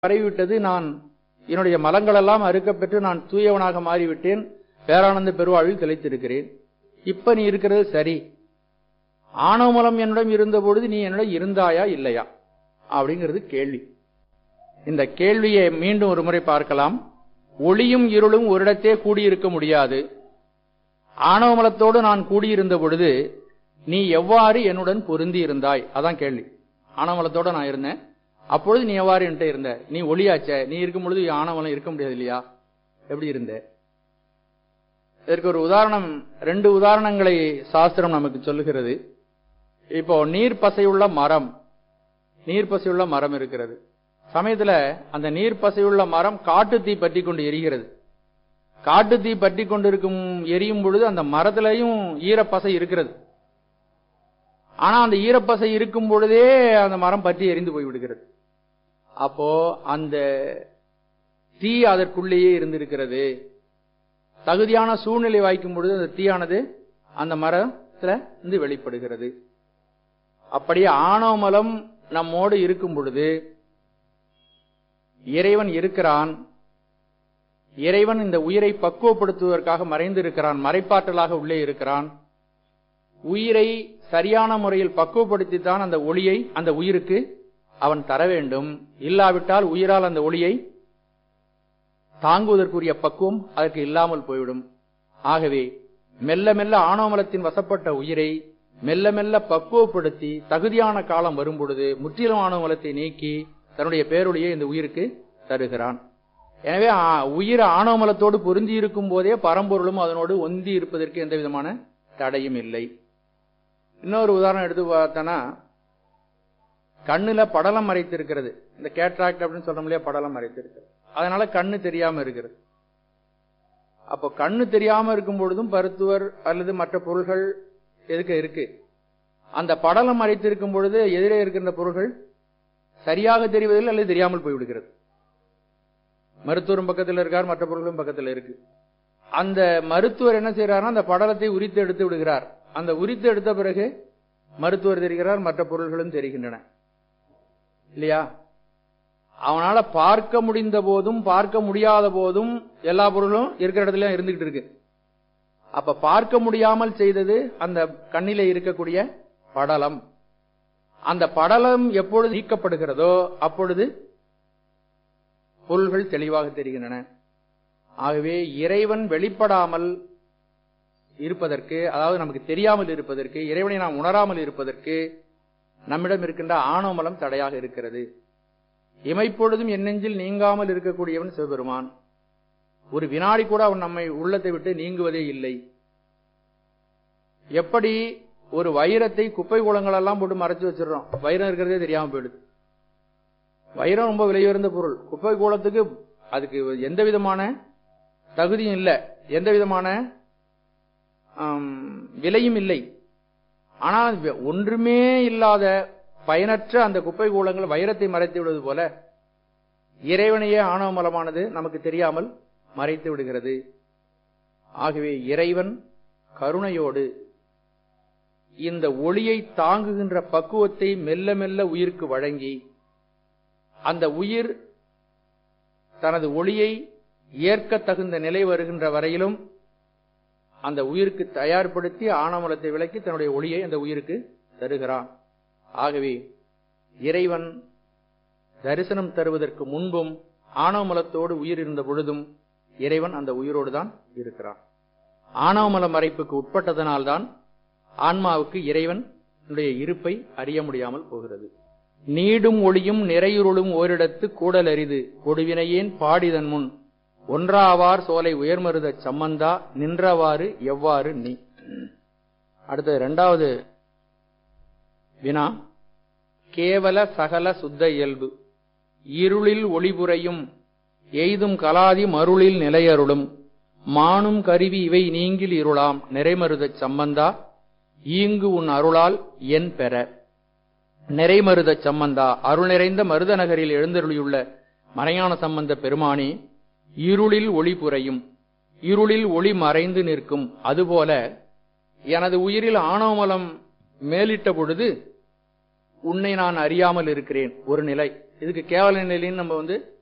பரவிவிட்டது நான் என்னுடைய மலங்களெல்லாம் அறுக்கப்பெற்று நான் தூயவனாக மாறிவிட்டேன் பேரானந்த பெருவாழ்வில் திளைத்திருக்கிறேன் இப்ப நீ இருக்கிறது சரி ஆணவமலம் என்னிடம் இருந்த பொழுது நீ என்னிடம் இருந்தாயா இல்லையா அப்படிங்கிறது கேள்வி இந்த கேள்வியை மீண்டும் ஒரு முறை பார்க்கலாம் ஒளியும் இருளும் ஒரு இடத்தே கூடியிருக்க முடியாது ஆணவமலத்தோடு நான் கூடியிருந்த பொழுது நீ எவ்வாறு என்னுடன் பொருந்தி இருந்தாய் அதான் கேள்வி ஆணவமலத்தோட நான் இருந்தேன் அப்பொழுது நீ எவ்வாறு என்கிட்ட இருந்த நீ ஒளியாச்ச நீ இருக்கும் பொழுது ஆணவமலம் இருக்க முடியாது இல்லையா எப்படி இருந்த இதற்கு ஒரு உதாரணம் ரெண்டு உதாரணங்களை சாஸ்திரம் நமக்கு சொல்லுகிறது இப்போ நீர் பசையுள்ள மரம் நீர் பசையுள்ள மரம் இருக்கிறது சமயத்துல அந்த நீர் பசையுள்ள மரம் காட்டு தீ பற்றி கொண்டு எரிகிறது காட்டு தீ பற்றி கொண்டிருக்கும் எரியும் பொழுது அந்த மரத்திலையும் ஈரப்பசை இருக்கிறது ஆனா அந்த ஈரப்பசை இருக்கும் பொழுதே அந்த மரம் பற்றி எரிந்து போய்விடுகிறது அப்போ அந்த தீ அதற்குள்ளேயே இருந்திருக்கிறது தகுதியான சூழ்நிலை வாய்க்கும் பொழுது அந்த தீயானது அந்த மரத்துல இருந்து வெளிப்படுகிறது அப்படியே ஆணவமலம் நம்மோடு இருக்கும் பொழுது இறைவன் இருக்கிறான் இறைவன் இந்த உயிரை பக்குவப்படுத்துவதற்காக மறைந்திருக்கிறான் மறைப்பாற்றலாக உள்ளே இருக்கிறான் உயிரை சரியான முறையில் பக்குவப்படுத்தித்தான் அந்த ஒளியை அந்த உயிருக்கு அவன் தர வேண்டும் இல்லாவிட்டால் உயிரால் அந்த ஒளியை தாங்குவதற்குரிய பக்குவம் அதற்கு இல்லாமல் போய்விடும் ஆகவே மெல்ல மெல்ல ஆணவமலத்தின் வசப்பட்ட உயிரை மெல்ல மெல்ல பக்குவப்படுத்தி தகுதியான காலம் வரும் பொழுது முற்றிலும் ஆணவமலத்தை நீக்கி தன்னுடைய பேரொழியை இந்த உயிருக்கு தருகிறான் எனவே உயிர் ஆணவமலத்தோடு பொருந்தி இருக்கும் போதே பரம்பொருளும் அதனோடு ஒந்தி இருப்பதற்கு எந்த விதமான தடையும் இல்லை இன்னொரு உதாரணம் எடுத்து பார்த்தோன்னா கண்ணுல படலம் மறைத்திருக்கிறது இந்த கேட்ராக்ட் அப்படின்னு சொல்றோம் இல்லையா படலம் மறைத்திருக்கிறது அதனால கண்ணு தெரியாம இருக்கிறது அப்போ கண்ணு தெரியாம இருக்கும் பொழுதும் மருத்துவர் அல்லது மற்ற பொருள்கள் எதுக்கு இருக்கு அந்த படலம் மறைத்திருக்கும் பொழுது எதிரே இருக்கின்ற பொருள்கள் சரியாக தெரிவதில்லை அல்லது தெரியாமல் போய்விடுகிறது மருத்துவரும் பக்கத்தில் இருக்கார் மற்ற பொருள்களும் பக்கத்தில் இருக்கு அந்த மருத்துவர் என்ன செய்யறாருன்னா அந்த படலத்தை உரித்து எடுத்து விடுகிறார் அந்த உரித்து எடுத்த பிறகு மருத்துவர் தெரிகிறார் மற்ற பொருள்களும் தெரிகின்றன இல்லையா அவனால பார்க்க முடிந்த போதும் பார்க்க முடியாத போதும் எல்லா பொருளும் இருக்கிற இடத்துல இருந்துகிட்டு இருக்கு அப்ப பார்க்க முடியாமல் செய்தது அந்த கண்ணிலே இருக்கக்கூடிய படலம் அந்த படலம் எப்பொழுது நீக்கப்படுகிறதோ அப்பொழுது பொருள்கள் தெளிவாக தெரிகின்றன ஆகவே இறைவன் வெளிப்படாமல் இருப்பதற்கு அதாவது நமக்கு தெரியாமல் இருப்பதற்கு இறைவனை நாம் உணராமல் இருப்பதற்கு நம்மிடம் இருக்கின்ற ஆணவமலம் தடையாக இருக்கிறது இமைப்பொழுதும் என் நெஞ்சில் நீங்காமல் இருக்கக்கூடியவன் சிவபெருமான் ஒரு வினாடி கூட அவன் நம்மை உள்ளத்தை விட்டு நீங்குவதே இல்லை எப்படி ஒரு வைரத்தை குப்பை குளங்கள் எல்லாம் போட்டு மறைச்சு வச்சிடறோம் வைரம் இருக்கிறதே தெரியாம போயிடுது வைரம் ரொம்ப விலையுயர்ந்த பொருள் குப்பை கூலத்துக்கு அதுக்கு எந்த விதமான தகுதியும் இல்லை எந்த விதமான விலையும் இல்லை ஆனால் ஒன்றுமே இல்லாத பயனற்ற அந்த குப்பை கூலங்கள் வைரத்தை மறைத்து விடுவது போல இறைவனையே ஆணவமலமானது நமக்கு தெரியாமல் மறைத்து விடுகிறது ஆகவே இறைவன் கருணையோடு இந்த ஒளியை தாங்குகின்ற பக்குவத்தை மெல்ல மெல்ல உயிருக்கு வழங்கி அந்த உயிர் தனது ஒளியை ஏற்க தகுந்த நிலை வருகின்ற வரையிலும் அந்த உயிருக்கு தயார்படுத்தி ஆணவமலத்தை விளக்கி தன்னுடைய ஒளியை அந்த உயிருக்கு தருகிறான் ஆகவே இறைவன் தரிசனம் தருவதற்கு முன்பும் ஆணவமலத்தோடு உயிர் இருந்த பொழுதும் இறைவன் அந்த உயிரோடு தான் இருக்கிறான் ஆணவமல மறைப்புக்கு உட்பட்டதனால்தான் ஆன்மாவுக்கு இறைவன் இருப்பை அறிய முடியாமல் போகிறது நீடும் ஒளியும் நிறையுருளும் ஓரிடத்து கூடல் அரிது கொடுவினையேன் பாடிதன் முன் ஒன்றாவார் சோலை உயர்மருத சம்மந்தா நின்றவாறு எவ்வாறு நீ அடுத்தது இரண்டாவது வினா கேவல சகல சுத்த இயல்பு இருளில் ஒளிபுரையும் எய்தும் கலாதி மருளில் நிலையருளும் மானும் கருவி இவை நீங்கில் இருளாம் நிறைமருதச் சம்பந்தா ஈங்கு உன் அருளால் என் பெற நிறைமருதச் சம்பந்தா அருள் நிறைந்த மருத நகரில் எழுந்தருளியுள்ள மறையான சம்பந்த பெருமானே இருளில் ஒளி புரையும் இருளில் ஒளி மறைந்து நிற்கும் அதுபோல எனது உயிரில் ஆணவமலம் மேலிட்ட பொழுது உன்னை நான் அறியாமல் இருக்கிறேன் ஒரு நிலை இதுக்கு கேவல நிலைன்னு நம்ம வந்து